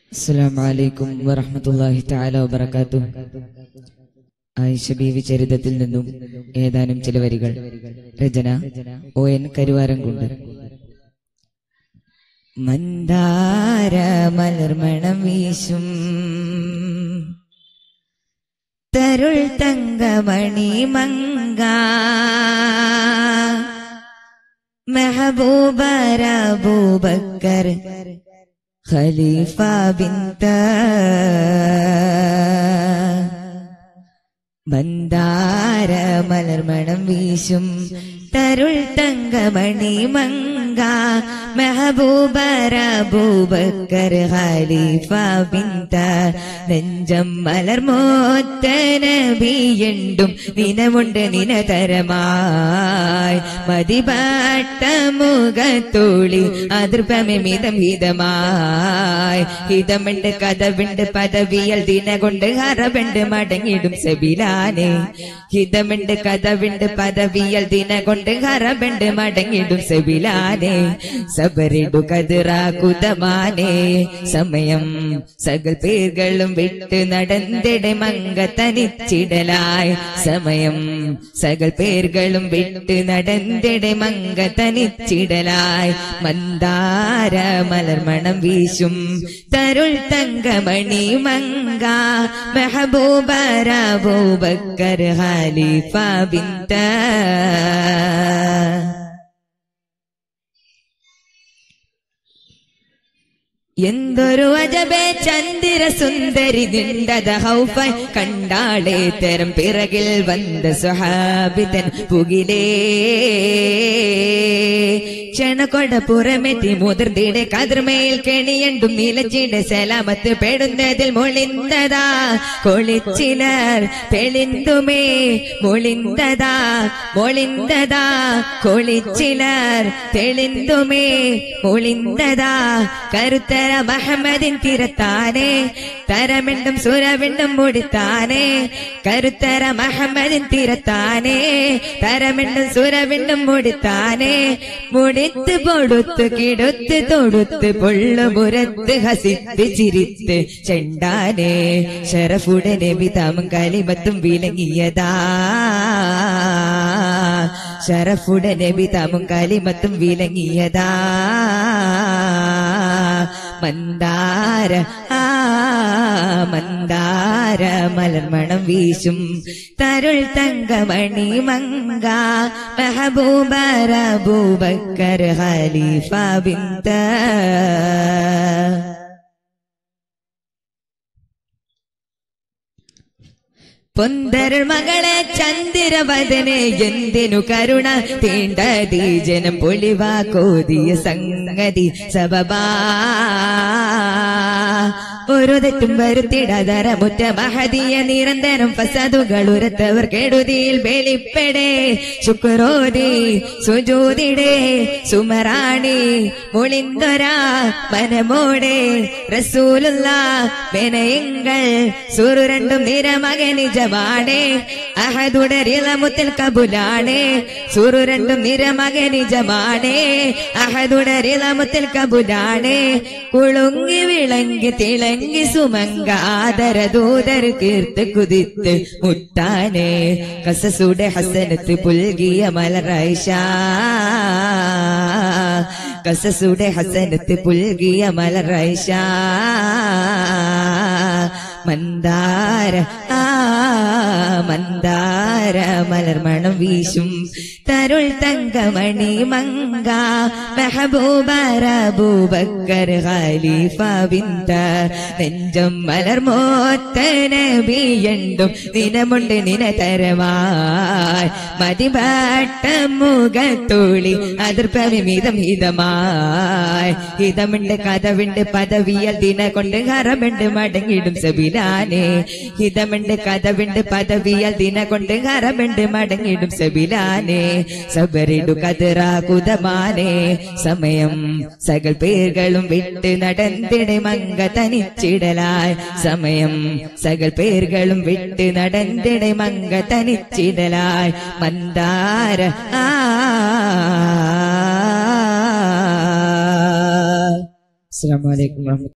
അസ്സലാം വലൈക്കും വറഹമത്തല്ലാഹി തആല വബറകാതുഹു ആയിഷ ബീവി ചരിതത്തിൽ നിന്നും ഏതാനും ചില വരികൾ രചന ഒ എൻ കരുവാരംകുണ്ട് മന്ദാര മലർമണം വീശും തരുൾ തങ്കമണി മങ്ക മെഹബൂബരബൂബക്കർ ഖലീഫ ബിന്ത മന്ദാര മലർമണം വീശും തരുൾ തങ്കമണി മങ്ക മെഹബൂബരബൂബക്കർ ഖലീഫ ബിന്ത നെഞ്ചം മലർമോത്ത നബിയുണ്ടും നിനമുണ്ട് നിനതരമായി മതിപാട്ട മുഖത്തോളി അതിർപ്പമിതം ഹിതമായി ഹിതമുണ്ട് കഥവുണ്ട് പദവിയൽ ദിന കൊണ്ട് ഹറവുണ്ട് മടങ്ങിടും സബിലാനെ ഹിതമുണ്ട് കഥവുണ്ട് പദവിയൽ ദിന കൊണ്ട് ഹറവുണ്ട് മടങ്ങിടും സബിലാനെ സബരിടു കതിറാകുതമാനെ സമയം സകൽ പേர்களுം വിട്ട് നടന്നിടെ മങ്ക തനിച്ചിടലായി സമയം സകൽ പേர்களுം വിട്ട് നടന്നിടെ മങ്ക തനിച്ചിടലായി മന്ദാര മലർമണം വീശും തരുൾ തങ്കമണി മങ്ക മെഹബൂബരാബൂബക്കർ ഖലീഫ ബിന്ത എന്തൊരു അജബേ ചന്ദ്ര സുന്ദരി നിണ്ടത ഹൗഫായി കണ്ടാളേ തരം പിറകിൽ വந்த സുഹാബിതൻ പുകിലേ ക്ഷണക്കൊട പുറമെത്തി മുതിർന്നിടെ കതിർമയിൽ കെണിയണ്ടും നിലച്ചിടെ സലാമത്ത് പെടുന്നതിൽ മൊളിന്തതാ കൊളിച്ചിലർ പെളിന്തുമേ മൊളിന്തതാ മൊളിന്തതാ കൊളിച്ചിലർ തെളിന്തുമേ മൊളിന്തതാ കരുത്തര മഹമ്മദിൻ തിരത്താനേ തരമിണ്ടും സുരവിണ്ടും മുടിത്താനേ കരുത്തര മഹമ്മദിൻ തിരത്താനേ തരമിണ്ടും സുരവിണ്ടും മുടിത്താനേ മുടിത്ത് പൊടുത്ത് കിടുത്ത് തൊടുത്ത് പൊള്ളുമുരത്ത് ഹസിത്ത് ചിരിത്ത് ചെണ്ടാനേ ഷറഫുടനെ വിതാമും കലിമത്തും വിലങ്ങിയതാ ഷറഫുടനെ വിതാമും കലിമത്തും വിലങ്ങിയതാ മന്ദാര ആ മന്ദാര മലർമണം വീശും തരുൾ തങ്കമണി മങ്ക മെഹബൂബരബൂബക്കർ ഖലീഫ ബിന്ത പൊന്തരൾ മകളെ ചന്ദ്രവദനെ എന്തിനു കരുണ തീണ്ടതി ജനം പൊളിവാ കോതിയ സംഗതി സബബാ ഒരു തെറ്റും വരുത്തിടാതര മുറ്റ മഹതിയ നിരന്തരം ഫസതുകൾ ഉരത്തവർ കെടുതിയിൽ വെളിപ്പെടെ ശുക്രോതി സുജൂതിടെ സുമറാണി മുളിന്തൊരാ മനമോടെ റസൂലുള്ള മെനയങ്ങൾ സുറു രണ്ടും നിരമക നിജമാണേ അഹദുടരിളമുത്തിൽ കബുലാണേ സുറു രണ്ടും നിരമക നിജമാണേ അഹദുടരിളമുത്തിൽ കബുലാണേ കുളുങ്ങി വിളങ്ങി തിളങ്ങി സുമങ്ക ആദരദൂതർ കീർത്ത് കുതിത്ത് മുട്ടാനേ കസസുടെ ഹസനത്ത് പുൽകിയ മലറൈഷ കസസുടെ ഹസനത്ത് പുൽകിയ മലറൈഷ മന്ദാര ആ മന്ദാര മലർമണം വീശും തരുൾ തങ്കമണി മങ്ക മെഹബൂബരബൂബക്കർ ഖലീഫ ബിന്ത നെഞ്ചം മലർമോത്ത നബിയണ്ടും നിനമുണ്ട് നിന തരമായി മതിപാട്ട മുഖത്തോളി അതിർപ്പവിമിതം ഹിതമായി ഹിതമുണ്ട് കഥവുണ്ട് പദവിയൽ ദിന കൊണ്ട് ഹറമുണ്ട് മടങ്ങിടും സബിലാനെ ഹിതമുണ്ട് കഥവുണ്ട് പദവിയൽ ദിന കൊണ്ട് ഹറമുണ്ട് മടങ്ങിടും സബിലാനെ സബരിടു കതിറാകുതമാനെ സമയം സകൽ പേர்களுം വിട്ട് നടന്നിടെ മങ്ക തനിച്ചിടലായി സമയം സകൽ പേர்களுം വിട്ട് നടന്നിടെ മങ്ക തനിച്ചിടലായി മന്ദാര ആ അസ്സലാമു അലൈക്കും വറഹ്മത്തുള്ളാഹി